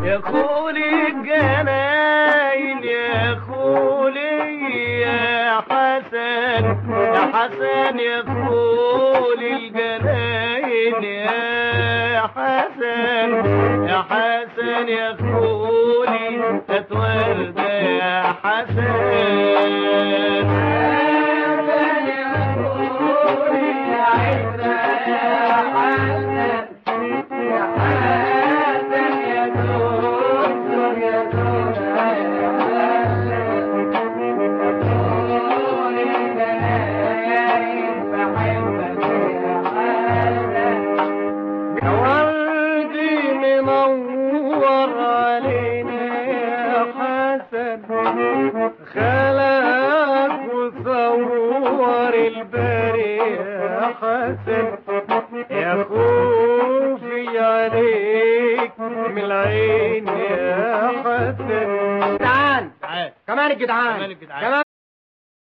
يا خولي الجناين يا خولي يا حسن يا حسن يا خولي الجناين يا حسن يا حسن يا خولي اتوردة يا حسن يا وردي منور علينا يا حسن خلق وصور البري يا حسن يا خوفي عليك من العين يا حسن جدعان تعال كمان الجدعان كمان الجدعان. كمان